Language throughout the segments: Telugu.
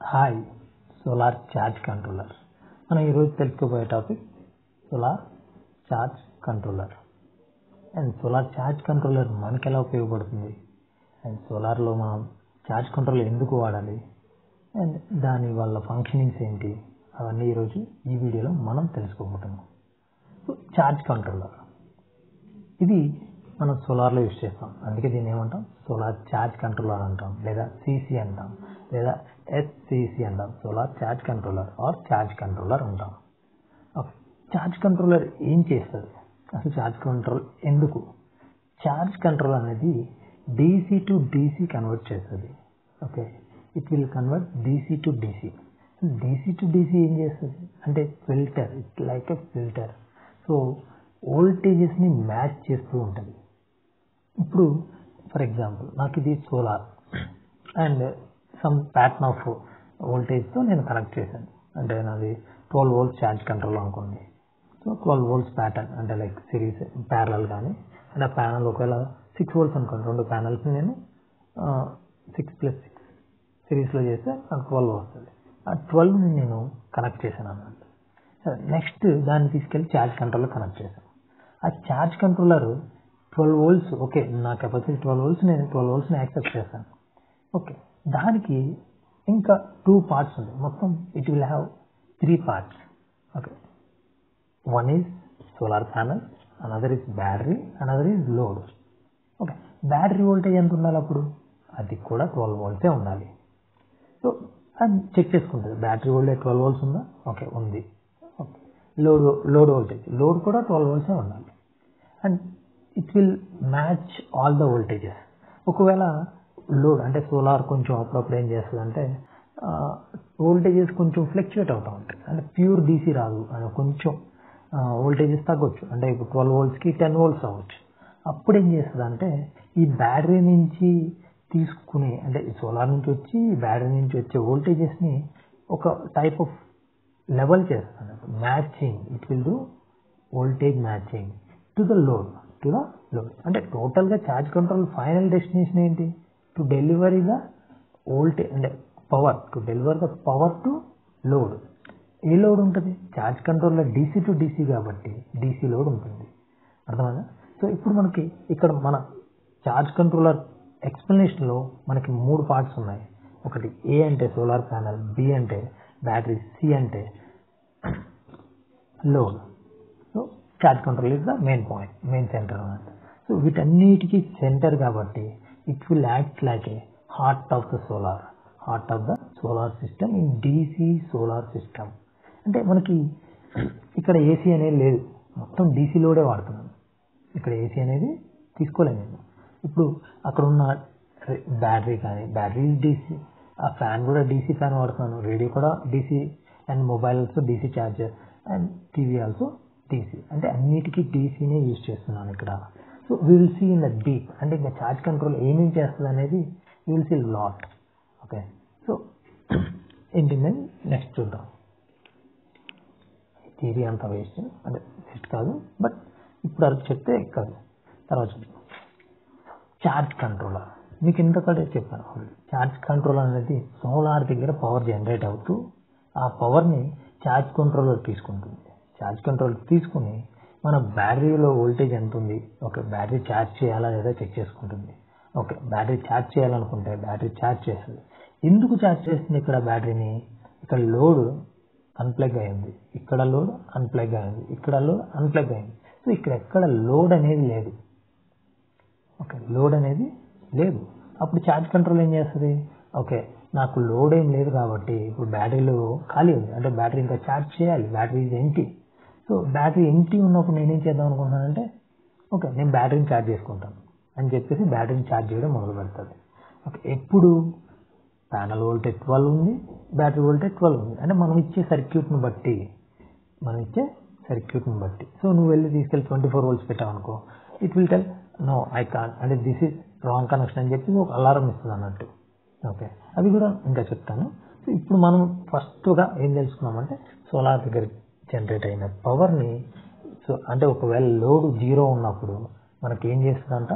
హాయ్ సోలార్ ఛార్జ్ కంట్రోలర్ మనం ఈరోజు తెలుసుకోబోయే topic solar charge controller and solar charge controller మనకి ఎలా ఉపయోగపడుతుంది అండ్ సోలార్లో మనం ఛార్జ్ కంట్రోలర్ ఎందుకు వాడాలి అండ్ దాని వల్ల ఫంక్షనింగ్స్ ఏంటి అవన్నీ ఈరోజు ఈ వీడియోలో మనం తెలుసుకోబోతున్నాం సో ఛార్జ్ కంట్రోలర్ ఇది మనం సోలార్లో యూజ్ చేస్తాం అందుకే దీన్ని ఏమంటాం సోలార్ ఛార్జ్ కంట్రోలర్ అంటాం లేదా సిసి అంటాం లేదా ఎస్సిసి అంటాం solar charge controller or charge controller అంటాం ఓకే ఛార్జ్ కంట్రోలర్ ఏం చేస్తుంది అసలు ఛార్జ్ కంట్రోల్ ఎందుకు ఛార్జ్ కంట్రోల్ అనేది డీసీ టు డీసీ కన్వర్ట్ చేస్తుంది okay it will convert DC to DC DC to DC ఏం చేస్తుంది అంటే filter it like a filter so వోల్టేజెస్ని మ్యాచ్ చేస్తూ ఉంటుంది ఇప్పుడు ఫర్ ఎగ్జాంపుల్ నాకు ఇది solar and some pattern of వోల్టేజ్తో నేను కనెక్ట్ చేశాను అంటే నాది ట్వెల్వ్ వోల్ట్స్ ఛార్జ్ కంట్రోల్ అనుకోండి సో ట్వెల్వ్ వోల్ట్స్ ప్యాటర్న్ అంటే లైక్ సిరీస్ ప్యారల్ కానీ అండ్ ఆ ప్యానల్ ఒకవేళ సిక్స్ వోల్ట్స్ అనుకోండి రెండు ప్యానల్స్ని నేను సిక్స్ ప్లస్ సిక్స్ సిరీస్లో చేస్తే నాకు ట్వెల్వ్ వస్తుంది ఆ ట్వెల్వ్ని నేను కనెక్ట్ చేశాను అన్నమాట సరే నెక్స్ట్ దాన్ని తీసుకెళ్ళి ఛార్జ్ కంట్రోలర్ కనెక్ట్ చేశాను ఆ charge controller twelve volts okay నా కెపాసిటీ ట్వెల్వ్ వోల్ట్స్ నేను ట్వెల్వ్ వోల్ట్స్ని యాక్సెప్ట్ చేశాను ఓకే దానికి ఇంకా టూ పార్ట్స్ ఉంటాయి మొత్తం it will have three parts okay one is solar panel another is battery another is load okay battery voltage ఎంత ఉండాలి అప్పుడు అది కూడా ట్వెల్వ్ వోల్ట్సే ఉండాలి సో అది చెక్ చేసుకుంటుంది బ్యాటరీ వోల్టేజ్ ట్వెల్వ్ వోల్ట్స్ ఉందా ఓకే ఉంది okay load load voltage load కూడా ట్వెల్వ్ వోల్ట్సే ఉండాలి and it will match all the voltages ఒకవేళ లోడ్ అంటే సోలార్ కొంచెం అప్పుడప్పుడు ఏం చేస్తుంది అంటే వోల్టేజెస్ కొంచెం ఫ్లక్చువేట్ అవుతూ ఉంటాయి అంటే ప్యూర్ డీసీ రాదు అని కొంచెం వోల్టేజెస్ తగ్గొచ్చు అంటే ఇప్పుడు ట్వెల్వ్ వోల్ట్స్కి టెన్ వోల్ట్స్ అవ్వచ్చు అప్పుడు ఏం చేస్తుంది అంటే ఈ బ్యాటరీ నుంచి తీసుకుని అంటే సోలార్ నుంచి వచ్చి బ్యాటరీ నుంచి వచ్చే వోల్టేజెస్ని ఒక టైప్ ఆఫ్ లెవెల్ చేస్తుంది matching it will do voltage matching to the load to the load అంటే టోటల్గా ఛార్జ్ కంట్రోల్ ఫైనల్ డెస్టినేషన్ ఏంటి టు డెలివరీ ద వోల్టేజ్ అంటే power to deliver the power to load ఏ లోడ్ ఉంటుంది ఛార్జ్ కంట్రోల్లో డీసీ టు డీసీ కాబట్టి డీసీ లోడ్ ఉంటుంది అర్థమైందా సో ఇప్పుడు మనకి ఇక్కడ మన ఛార్జ్ కంట్రోలర్ ఎక్స్ప్లెనేషన్లో మనకి మూడు పార్ట్స్ ఉన్నాయి ఒకటి ఏ అంటే సోలార్ ప్యానల్ బి అంటే బ్యాటరీ సి అంటే load so charge control is the main point main centre అన్నమాట సో వీటన్నిటికీ సెంటర్ కాబట్టి it will act like a heart of the solar heart of the solar system in DC solar system అంటే మనకి ఇక్కడ ఏసీ అనేది లేదు మొత్తం డీసీ లోడే వాడుతున్నాను ఇక్కడ ఏసీ అనేది తీసుకోలేదు నేను ఇప్పుడు అక్కడ ఉన్న బ్యాటరీ కానీ బ్యాటరీ డీసీ ఆ ఫ్యాన్ కూడా డీసీ ఫ్యాన్ వాడుతున్నాను రేడియో కూడా DC and mobile also DC charger and TV also DC అంటే అన్నిటికీ డీసీనే యూజ్ చేస్తున్నాను ఇక్కడ so will see in the deep అంటే ఇంకా ఛార్జ్ కంట్రోల్ ఏమేమి చేస్తుంది అనేది will see lot okay so ఏంటిందని నెక్స్ట్ చూద్దాం థియరీ అంత వేస్ట్ అంటే వేస్ట్ కాదు బట్ ఇప్పుడు అది చెప్తే కాదు తర్వాత చూద్దాం ఛార్జ్ కంట్రోలర్ మీకు ఇంతకంటే చెప్పాను ఛార్జ్ కంట్రోలర్ అనేది సోలార్ దగ్గర పవర్ జనరేట్ అవుతూ ఆ పవర్ని ఛార్జ్ కంట్రోలర్ తీసుకుంటుంది ఛార్జ్ కంట్రోల్ తీసుకుని మన బ్యాటరీలో వోల్టేజ్ ఎంత ఉంది ఓకే బ్యాటరీ ఛార్జ్ చేయాలా లేదా చెక్ చేసుకుంటుంది ఓకే బ్యాటరీ ఛార్జ్ చేయాలనుకుంటే బ్యాటరీ ఛార్జ్ చేస్తుంది ఎందుకు ఛార్జ్ చేస్తుంది ఇక్కడ బ్యాటరీని ఇక్కడ లోడ్ అన్ప్లగ్ అయింది ఇక్కడ లోడ్ అన్ప్లగ్ అయింది ఇక్కడ లోడ్ అన్ప్లగ్ అయింది సో ఇక్కడ ఎక్కడ లోడ్ అనేది లేదు ఓకే లోడ్ అనేది లేదు అప్పుడు ఛార్జ్ కంట్రోల్ ఏం చేస్తుంది ఓకే నాకు లోడ్ ఏం లేదు కాబట్టి ఇప్పుడు బ్యాటరీలో ఖాళీ ఉంది అంటే బ్యాటరీ ఇంకా ఛార్జ్ చేయాలి బ్యాటరీ ఇది ఎంటీ సో బ్యాటరీ ఎంటీ ఉన్నప్పుడు నేనేం చేద్దాం అనుకుంటున్నానంటే ఓకే నేను బ్యాటరీని ఛార్జ్ చేసుకుంటాను అని చెప్పేసి బ్యాటరీని ఛార్జ్ చేయడం మొదలు పెడుతుంది ఓకే ఎప్పుడు ప్యానల్ వోల్టేజ్ ట్వెల్వ్ ఉంది బ్యాటరీ వోల్టేజ్ ట్వెల్వ్ ఉంది అంటే మనం ఇచ్చే సర్క్యూట్ని బట్టి మనం ఇచ్చే సర్క్యూట్ని బట్టి సో నువ్వు వెళ్ళి తీసుకెళ్ళి ట్వంటీ ఫోర్ వోల్ట్స్ పెట్టావు అనుకో it will tell no I can అంటే దిస్ ఇస్ రాంగ్ కనెక్షన్ అని చెప్పి ఒక అలారం ఇస్తుంది అన్నట్టు ఓకే అది కూడా ఇంకా చెప్తాను సో ఇప్పుడు మనం ఫస్ట్గా ఏం తెలుసుకున్నామంటే సోలార్ దగ్గర జనరేట్ అయిన పవర్ని సో అంటే ఒకవేళ లోడ్ జీరో ఉన్నప్పుడు మనకి ఏం చేస్తుందంట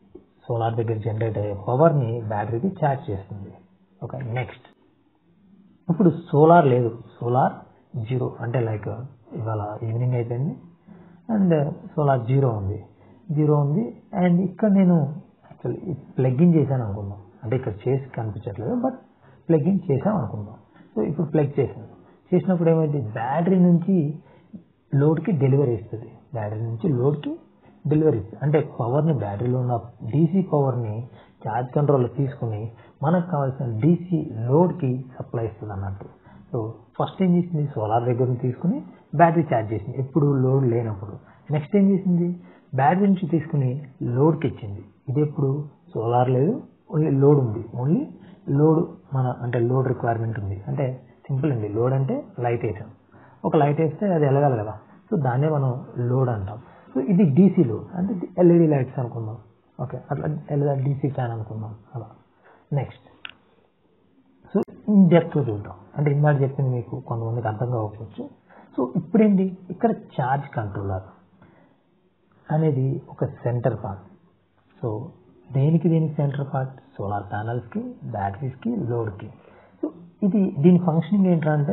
సోలార్ దగ్గర జనరేట్ అయ్యే పవర్ని బ్యాటరీకి ఛార్జ్ చేస్తుంది ఓకే నెక్స్ట్ ఇప్పుడు సోలార్ లేదు సోలార్ జీరో అంటే లైక్ ఇవాళ ఈవినింగ్ అయిపోయింది అండ్ సోలార్ జీరో ఉంది జీరో ఉంది అండ్ ఇక్కడ నేను యాక్చువల్లీ ప్లగ్ ఇన్ చేశాను అనుకుందాం అంటే ఇక్కడ చేసి కనిపించట్లేదు బట్ ప్లగ్ ఇన్ చేసాం అనుకుందాం సో ఇప్పుడు ప్లగ్ చేశాను చేసినప్పుడు ఏమైంది బ్యాటరీ నుంచి లోడ్కి డెలివరీ ఇస్తుంది బ్యాటరీ నుంచి లోడ్కి డెలివరీ ఇస్తుంది అంటే పవర్ని బ్యాటరీలో ఉన్న డీసీ పవర్ని ఛార్జ్ కంట్రోల్లో తీసుకుని మనకు కావాల్సిన డీసీ లోడ్కి సప్లై ఇస్తుంది అన్నట్టు సో ఫస్ట్ ఏం చేసింది సోలార్ దగ్గర నుంచి తీసుకుని బ్యాటరీ ఛార్జ్ చేసింది ఎప్పుడు లోడ్ లేనప్పుడు నెక్స్ట్ ఏం చేసింది బ్యాటరీ నుంచి తీసుకుని లోడ్కి ఇచ్చింది ఇది ఎప్పుడు సోలార్ లేదు ఓన్లీ లోడ్ ఉంది ఓన్లీ లోడ్ మన అంటే లోడ్ రిక్వైర్మెంట్ ఉంది అంటే సింపుల్ అండి లోడ్ అంటే లైట్ వేసాం ఒక లైట్ వేస్తే అది ఎలగాలి కదా సో దాన్నే మనం లోడ్ అంటాం సో ఇది డీసీ లోడ్ అంటే ఎల్ఈడి లైట్స్ అనుకుందాం ఓకే అట్లా లేదా డీసీ ఫ్యాన్ అనుకుందాం అలా నెక్స్ట్ సో ఇన్ డెప్త్ చూద్దాం అంటే ఇందాక చెప్పింది మీకు కొంతమందికి అర్థం కాకపోవచ్చు సో ఇప్పుడేంటి ఇక్కడ ఛార్జ్ కంట్రోలర్ అనేది ఒక సెంటర్ పార్ట్ సో దేనికి దీనికి సెంటర్ పార్ట్ సోలార్ ప్యానల్స్కి బ్యాటరీస్కి లోడ్కి సో ఇది దీని ఫంక్షనింగ్ ఏంటంటే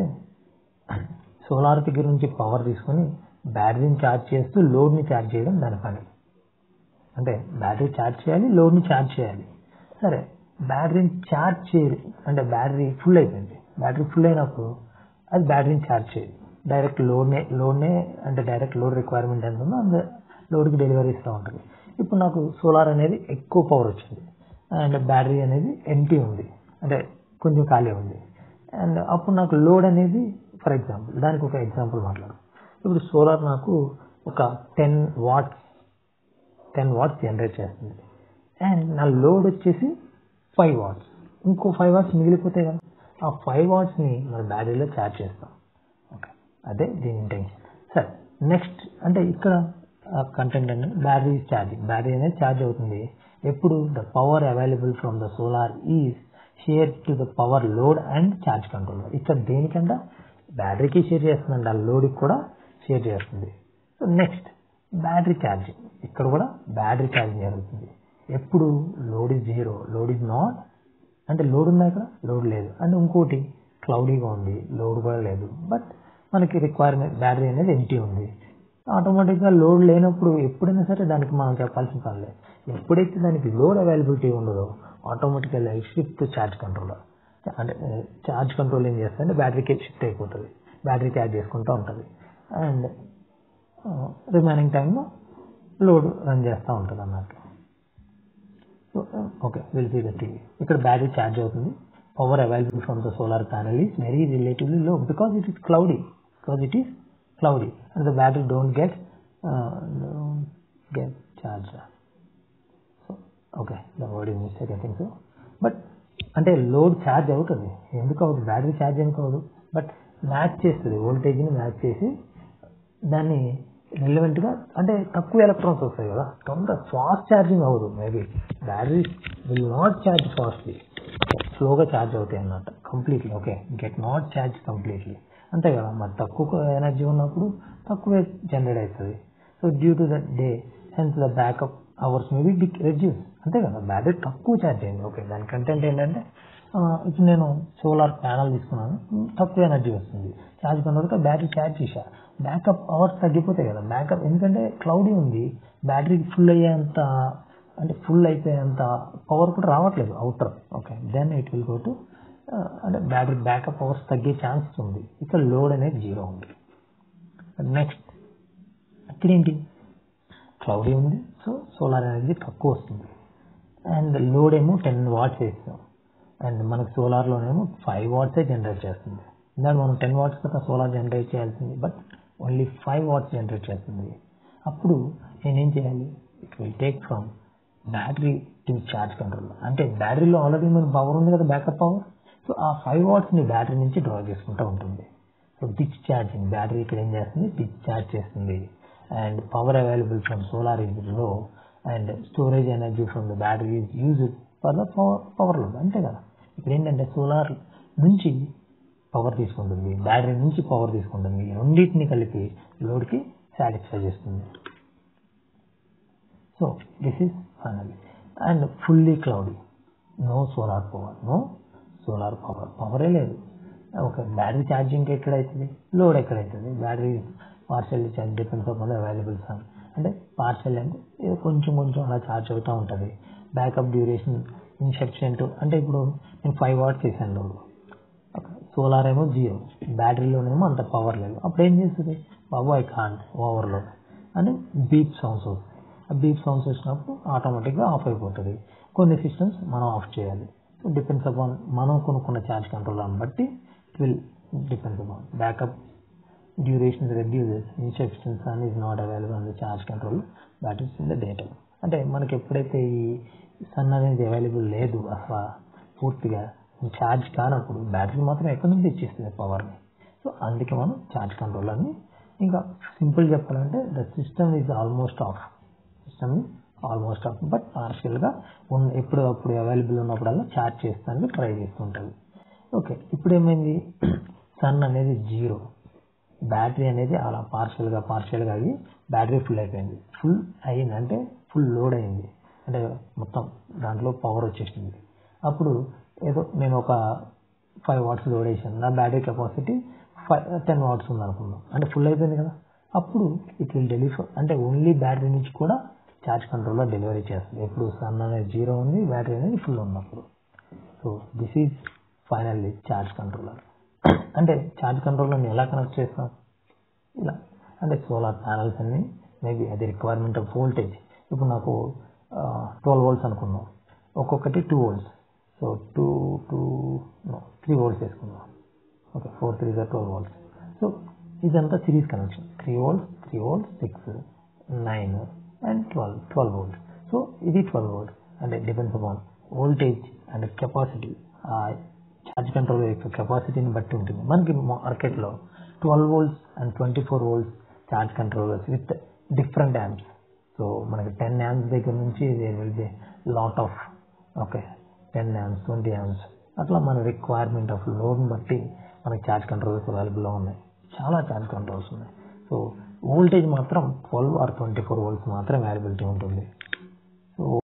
సోలార్ దగ్గర నుంచి పవర్ తీసుకొని బ్యాటరీని ఛార్జ్ చేస్తూ లోడ్ని ఛార్జ్ చేయడం దాని పని అంటే బ్యాటరీ ఛార్జ్ చేయాలి లోడ్ని ఛార్జ్ చేయాలి సరే బ్యాటరీని ఛార్జ్ చేయదు అంటే బ్యాటరీ ఫుల్ అయిపోయింది బ్యాటరీ ఫుల్ అయినప్పుడు అది బ్యాటరీని ఛార్జ్ చేయదు డైరెక్ట్ లోడ్నే లోడ్నే అంటే డైరెక్ట్ లోడ్ రిక్వైర్మెంట్ ఎంత ఉందో అంత లోడ్కి డెలివరీ ఇస్తూ ఉంటుంది ఇప్పుడు నాకు సోలార్ అనేది ఎక్కువ పవర్ వచ్చింది అండ్ బ్యాటరీ అనేది ఎంటీ ఉంది అంటే కొంచెం ఖాళీ ఉంది అండ్ అప్పుడు నాకు లోడ్ అనేది ఫర్ ఎగ్జాంపుల్ దానికి ఒక ఎగ్జాంపుల్ మాట్లాడు ఇప్పుడు సోలార్ నాకు ఒక ten watts ten watts generate చేస్తుంది అండ్ నా లోడ్ వచ్చేసి ఫైవ్ వాట్స్ ఇంకో ఫైవ్ వాట్స్ మిగిలిపోతాయి కదా ఆ ఫైవ్ వాట్స్ని మన బ్యాటరీలో ఛార్జ్ చేస్తాం ఓకే అదే దీని ఇంటెన్షన్ సరే నెక్స్ట్ అంటే ఇక్కడ కంటెంట్ అంటే బ్యాటరీ ఛార్జింగ్ బ్యాటరీ అనేది ఛార్జ్ అవుతుంది ఎప్పుడు the power available from the solar is share to the power load and charge controller ఇక్కడ దేనికంట బ్యాటరీకి షేర్ చేస్తుందండి ఆ లోడ్కి కూడా షేర్ చేస్తుంది సో నెక్స్ట్ బ్యాటరీ ఛార్జింగ్ ఇక్కడ కూడా బ్యాటరీ ఛార్జింగ్ జరుగుతుంది ఎప్పుడు load is zero load is not అంటే లోడ్ ఉందా ఇక్కడ లోడ్ లేదు అండ్ ఇంకోటి క్లౌడీగా ఉంది లోడ్ కూడా లేదు బట్ మనకి రిక్వైర్మెంట్ బ్యాటరీ అనేది ఎంటీ ఉంది ఆటోమేటిక్గా లోడ్ లేనప్పుడు ఎప్పుడైనా సరే దానికి మనం చెప్పాల్సిన పని లేదు ఎప్పుడైతే దానికి లోడ్ అవైలబిలిటీ ఉండదో ఆటోమేటిక్గా షిఫ్ట్ ఛార్జ్ కంట్రోలర్ అంటే ఛార్జ్ కంట్రోల్ ఏం చేస్తే అంటే బ్యాటరీకి షిఫ్ట్ అయిపోతుంది బ్యాటరీ ఛార్జ్ చేసుకుంటూ ఉంటుంది అండ్ రిమైనింగ్ టైంలో లోడ్ రన్ చేస్తూ ఉంటుంది అన్నట్టు so okay will see the TV ఇక్కడ బ్యాటరీ ఛార్జ్ అవుతుంది power available from the solar panel is very relatively low because it is cloudy because it is cloudy and the battery don't get get charge so okay the word is mistake I think so but అంటే లోడ్ ఛార్జ్ అవుతుంది ఎందుకు అవుతుంది బ్యాటరీ ఛార్జ్ ఎందుకు అవ్వదు బట్ మ్యాచ్ చేస్తుంది వోల్టేజ్ని మ్యాచ్ చేసి దాన్ని రిలవెంట్గా అంటే తక్కువ ఎలక్ట్రాన్స్ వస్తాయి కదా తొందర ఫాస్ట్ ఛార్జింగ్ అవ్వదు maybe battery will not charge fastly స్లోగా ఛార్జ్ అవుతాయి అన్నమాట completely okay get not charge completely అంతే కదా మరి తక్కువ ఎనర్జీ ఉన్నప్పుడు తక్కువే జనరేట్ అవుతుంది so due to that day hence the backup hours maybe డిక్ రెడ్యూస్ అంతే కదా బ్యాటరీ తక్కువ ఛార్జ్ అయింది ఓకే దాని కంటెంట్ ఏంటంటే ఇప్పుడు నేను సోలార్ ప్యానల్ తీసుకున్నాను తక్కువ ఎనర్జీ వస్తుంది ఛార్జ్ కొన్న బ్యాటరీ ఛార్జ్ చేశా బ్యాకప్ అవర్స్ తగ్గిపోతాయి కదా బ్యాకప్ ఎందుకంటే క్లౌడీ ఉంది బ్యాటరీ ఫుల్ అయ్యేంత అంటే ఫుల్ అయిపోయేంత పవర్ కూడా రావట్లేదు outer okay then it will go to అంటే బ్యాటరీ బ్యాకప్ అవర్స్ తగ్గే ఛాన్స్ ఉంది ఇక్కడ లోడ్ అనేది జీరో ఉంది నెక్స్ట్ ఇక్కడ ఏంటి క్లౌడీ ఉంది సో సోలార్ ఎనర్జీ తక్కువ వస్తుంది అండ్ లోడ్ ఏమో టెన్ వాట్స్ వేస్తాం అండ్ మనకు సోలార్లోనేమో ఫైవ్ వాట్సే జనరేట్ చేస్తుంది ఇందాక మనం టెన్ వాట్స్ కదా సోలార్ జనరేట్ చేయాల్సింది but only five watts generate చేస్తుంది అప్పుడు నేనేం చేయాలి it will take from battery to charge control అంటే బ్యాటరీలో ఆల్రెడీ మన పవర్ ఉంది కదా బ్యాకప్ పవర్ సో ఆ ఫైవ్ వాట్స్ని బ్యాటరీ నుంచి డ్రా చేసుకుంటూ ఉంటుంది సో డిచ్ ఛార్జింగ్ బ్యాటరీ ఇక్కడ ఏం చేస్తుంది డిచ్ ఛార్జ్ చేస్తుంది and power available from solar is low and storage energy from the battery is use for the power power load అంతే కదా ఇప్పుడు ఏంటంటే సోలార్ నుంచి పవర్ తీసుకుంటుంది బ్యాటరీ నుంచి పవర్ తీసుకుంటుంది రెండింటిని కలిపి లోడ్కి సాటిస్ఫై చేస్తుంది so this is final and fully cloudy no solar power no solar power పవరే లేదు ఓకే బ్యాటరీ ఛార్జింగ్ ఎక్కడైతుంది లోడ్ ఎక్కడైతుంది battery partial charge depends upon available some అంటే పార్షియల్ అంటే ఏదో కొంచెం కొంచెం అలా ఛార్జ్ అవుతూ ఉంటుంది బ్యాకప్ డ్యూరేషన్ ఇన్సఫిషియంట్ అంటే ఇప్పుడు నేను ఫైవ్ వాట్స్ చేశాను లోడ్ సోలార్ ఏమో జీరో బ్యాటరీలోనేమో అంత పవర్ లేదు అప్పుడు ఏం చేస్తుంది బాబు ఐ కాంట్ ఓవర్లోడ్ అని బీప్ సౌండ్స్ వస్తాయి ఆ బీప్ సౌండ్స్ వచ్చినప్పుడు ఆటోమేటిక్గా ఆఫ్ అయిపోతుంది కొన్ని సిస్టమ్స్ మనం ఆఫ్ చేయాలి సో డిపెండ్స్ అపాన్ మనం కొనుక్కున్న ఛార్జ్ కంట్రోలర్ని బట్టి it will depends upon backup duration reduces insufficiency and is not available on the charge control batteries in the day time అంటే మనకి ఎప్పుడైతే ఈ సన్ అనేది అవైలబుల్ లేదు అసలు పూర్తిగా ఛార్జ్ కానప్పుడు బ్యాటరీ మాత్రం ఎక్కడి నుంచి ఇచ్చేస్తుంది పవర్ని సో అందుకే మనం ఛార్జ్ కంట్రోలర్ని ఇంకా సింపుల్ చెప్పాలంటే the system is almost off system almost off but పార్షియల్గా ఉన్న ఎప్పుడు అప్పుడు అవైలబుల్ ఉన్నప్పుడల్లా ఛార్జ్ చేస్తానికి ట్రై చేస్తుంటుంది ఓకే ఇప్పుడు ఏమైంది సన్ అనేది జీరో బ్యాటరీ అనేది అలా పార్షియల్గా పార్షియల్గా అయ్యి బ్యాటరీ ఫుల్ అయిపోయింది ఫుల్ అయ్యింది అంటే ఫుల్ లోడ్ అయింది అంటే మొత్తం దాంట్లో పవర్ వచ్చేసింది అప్పుడు ఏదో నేను ఒక ఫైవ్ వాట్స్ లోడ్ వేసాను నా battery capacity five ten watts ఉంది అనుకుందాం అంటే ఫుల్ అయిపోయింది కదా అప్పుడు ఇట్ విల్ డెలివర్ అంటే ఓన్లీ బ్యాటరీ నుంచి కూడా ఛార్జ్ కంట్రోల్లో డెలివరీ చేస్తుంది ఎప్పుడు సన్ అనేది జీరో ఉంది బ్యాటరీ అనేది ఫుల్ ఉన్నప్పుడు so this is finally charge controller అంటే ఛార్జ్ కంట్రోలర్ని ఎలా కనెక్ట్ చేస్తాం ఇలా అంటే సోలార్ ప్యానల్స్ అన్ని మేబీ అది రిక్వైర్మెంట్ ఆఫ్ వోల్టేజ్ ఇప్పుడు నాకు ట్వెల్వ్ వోల్ట్స్ అనుకుందాం ఒక్కొక్కటి two volts so two two three volts వేసుకుందాం okay four three twelve volts so ఇదంతా series connection three volts three volts six nine and twelve twelve volts so ఇది ట్వెల్వ్ వోల్ట్స్ అంటే depends upon voltage and capacity charge control యొక్క కెపాసిటీని బట్టి ఉంటుంది మనకి మార్కెట్లో twelve volts and twenty four volts charge controllers with different amps so మనకి టెన్ యాంప్స్ దగ్గర నుంచి there will be lot of okay ten amps twenty amps అట్లా మన రిక్వైర్మెంట్ ఆఫ్ లోడ్ని బట్టి మనకి ఛార్జ్ కంట్రోల్స్ అవైలబుల్లో ఉన్నాయి చాలా ఛార్జ్ కంట్రోల్స్ ఉన్నాయి సో వోల్టేజ్ మాత్రం twelve or twenty four volts మాత్రం అవైలబిలిటీ ఉంటుంది సో